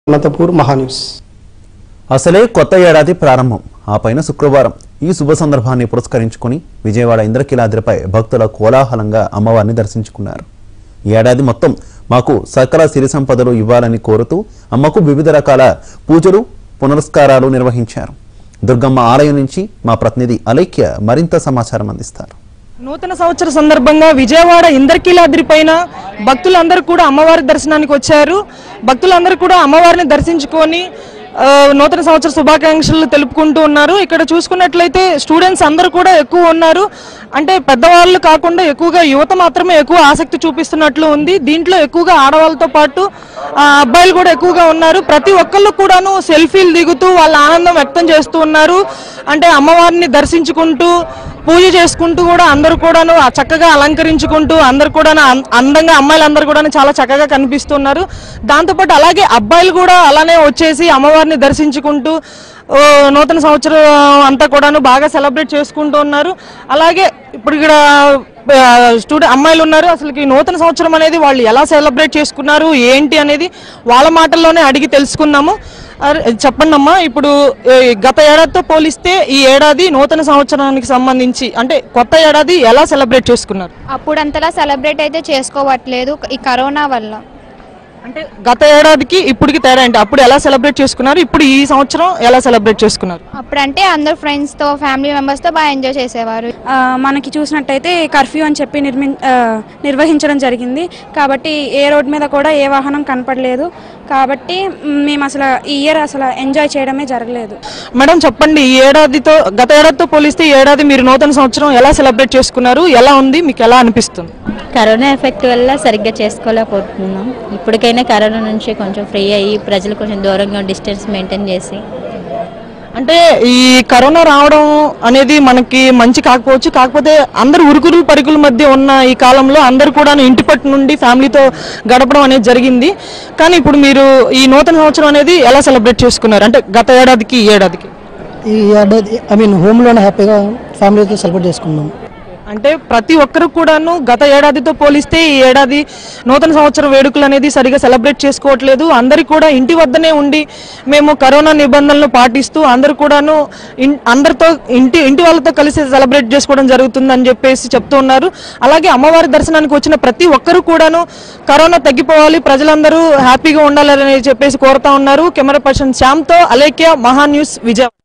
అనంతపూర్ మహాన్యూస్ అసలే కొత్త ఏడాది ప్రారంభం ఆ పైన శుక్రవారం ఈ శుభ సందర్భాన్ని పురస్కరించుకుని విజయవాడ ఇంద్రకీలాద్రిపై భక్తుల కోలాహలంగా అమ్మవారిని దర్శించుకున్నారు ఈ ఏడాది మొత్తం మాకు సకల సిరి సంపదలు ఇవ్వాలని కోరుతూ అమ్మకు వివిధ రకాల పూజలు పునస్కారాలు నిర్వహించారు దుర్గమ్మ ఆలయం నుంచి మా ప్రతినిధి అలేఖ్య మరింత సమాచారం అందిస్తారు నూతన సంవత్సర సందర్భంగా విజయవాడ ఇంద్రకీలాద్రి పైన భక్తులందరూ కూడా అమ్మవారి దర్శనానికి వచ్చారు భక్తులందరూ కూడా అమ్మవారిని దర్శించుకొని ఆ, నూతన సంవత్సర శుభాకాంక్షలు తెలుపుకుంటూ ఉన్నారు ఇక్కడ చూసుకున్నట్లయితే స్టూడెంట్స్ అందరూ కూడా ఎక్కువ ఉన్నారు అంటే పెద్దవాళ్ళు కాకుండా ఎక్కువగా యువత మాత్రమే ఎక్కువ ఆసక్తి చూపిస్తున్నట్లు ఉంది దీంట్లో ఎక్కువగా ఆడవాళ్ళతో పాటు ఆ, అబ్బాయిలు కూడా ఎక్కువగా ఉన్నారు ప్రతి ఒక్కళ్ళు కూడాను సెల్ఫీలు దిగుతూ వాళ్ళ ఆనందం వ్యక్తం చేస్తూ ఉన్నారు అంటే అమ్మవారిని దర్శించుకుంటూ పూజ చేసుకుంటూ కూడా అందరూ కూడాను ఆ చక్కగా అలంకరించుకుంటూ అందరు కూడా అందంగా అమ్మాయిలు అందరూ కూడా చాలా చక్కగా కనిపిస్తున్నారు దాంతోపాటు అలాగే అబ్బాయిలు కూడా అలానే వచ్చేసి అమ్మవారిని దర్శించుకుంటూ ఓ, నూతన సంవత్సరం అంతా కూడాను బాగా సెలబ్రేట్ చేసుకుంటూ ఉన్నారు అలాగే ఇప్పుడు ఇక్కడ స్టూడెంట్ అమ్మాయిలు ఉన్నారు అసలు ఈ నూతన సంవత్సరం అనేది వాళ్ళు ఎలా సెలబ్రేట్ చేసుకున్నారు ఏంటి అనేది వాళ్ళ మాటల్లోనే అడిగి తెలుసుకుందాము అరే, చెప్పండి అమ్మా ఇప్పుడు ఏ, గత ఏడాదితో పోలిస్తే ఈ ఏడాది నూతన సంవత్సరానికి సంబంధించి అంటే కొత్త ఏడాది ఎలా సెలబ్రేట్ చేసుకున్నారు అప్పుడంతలా సెలబ్రేట్ అయితే చేసుకోవట్లేదు ఈ కరోనా వల్ల అంటే గత ఏడాదికి ఇప్పటికి తేడా ఏంటి అప్పుడు ఎలా సెలబ్రేట్ చేసుకున్నారు ఇప్పుడు ఈ సంవత్సరం ఎలా సెలబ్రేట్ చేసుకున్నారు అప్పుడంటే అందరు ఫ్రెండ్స్తో ఫ్యామిలీ మెంబర్స్తో బాగా ఎంజాయ్ చేసేవారు ఆ, మనకి చూసినట్టయితే కర్ఫ్యూ అని చెప్పి నిర్మి ఆ, నిర్వహించడం జరిగింది కాబట్టి ఏ రోడ్ మీద కూడా ఏ వాహనం కనపడలేదు కాబట్టి మ్, మేము అసలు ఈ ఇయర్ అసలు ఎంజాయ్ చేయడమే జరగలేదు మేడం చెప్పండి ఈ ఏడాదితో గత ఏడాదితో పోలిస్తే ఈ ఏడాది మీరు నూతన సంవత్సరం ఎలా సెలబ్రేట్ చేసుకున్నారు ఎలా ఉంది మీకు ఎలా అనిపిస్తుంది కరోనా ఎఫెక్ట్ వల్ల సరిగ్గా చేసుకోలేకపోతున్నాం ఇప్పటికైనా కరోనా నుంచి కొంచెం ఫ్రీ అయ్యి ప్రజలు కొంచెం దూరంగా డిస్టెన్స్ మెయింటైన్ చేసి అంటే ఈ కరోనా రావడం అనేది మనకి మంచి కాకపోవచ్చు కాకపోతే అందరు ఉరుకులు పరుగుల మధ్య ఉన్న ఈ కాలంలో అందరూ కూడా ఇంటి పట్టు నుండి ఫ్యామిలీతో గడపడం అనేది జరిగింది కానీ ఇప్పుడు మీరు ఈ నూతన సంవత్సరం అనేది ఎలా సెలబ్రేట్ చేసుకున్నారు అంటే గత ఏడాదికి ఈ ఏడాదికి ఈ ఏడాది ఐ మీన్ హోమ్లోనే హ్యాపీగా ఫ్యామిలీతో సెలబ్రేట్ చేసుకున్నాం అంటే ప్రతి ఒక్కరు కూడాను గత ఏడాదితో పోలిస్తే ఈ ఏడాది నూతన సంవత్సరం వేడుకలు అనేది సరిగా సెలబ్రేట్ చేసుకోవట్లేదు అందరికి కూడా ఇంటి వద్దనే ఉండి మేము కరోనా నిబంధనలు పాటిస్తూ అందరు కూడాను ఇన్- అందరితో ఇంటి ఇంటి వాళ్ళతో కలిసి సెలబ్రేట్ చేసుకోవడం జరుగుతుందని చెప్పేసి చెప్తూ ఉన్నారు అలాగే అమ్మవారి దర్శనానికి వచ్చిన ప్రతి ఒక్కరు కూడాను కరోనా తగ్గిపోవాలి ప్రజలందరూ హ్యాపీగా ఉండాలని చెప్పేసి కోరుతా ఉన్నారు కెమెరా పర్సన్ శ్యామ్తో అలేఖ్య మహా న్యూస్ విజయవాడ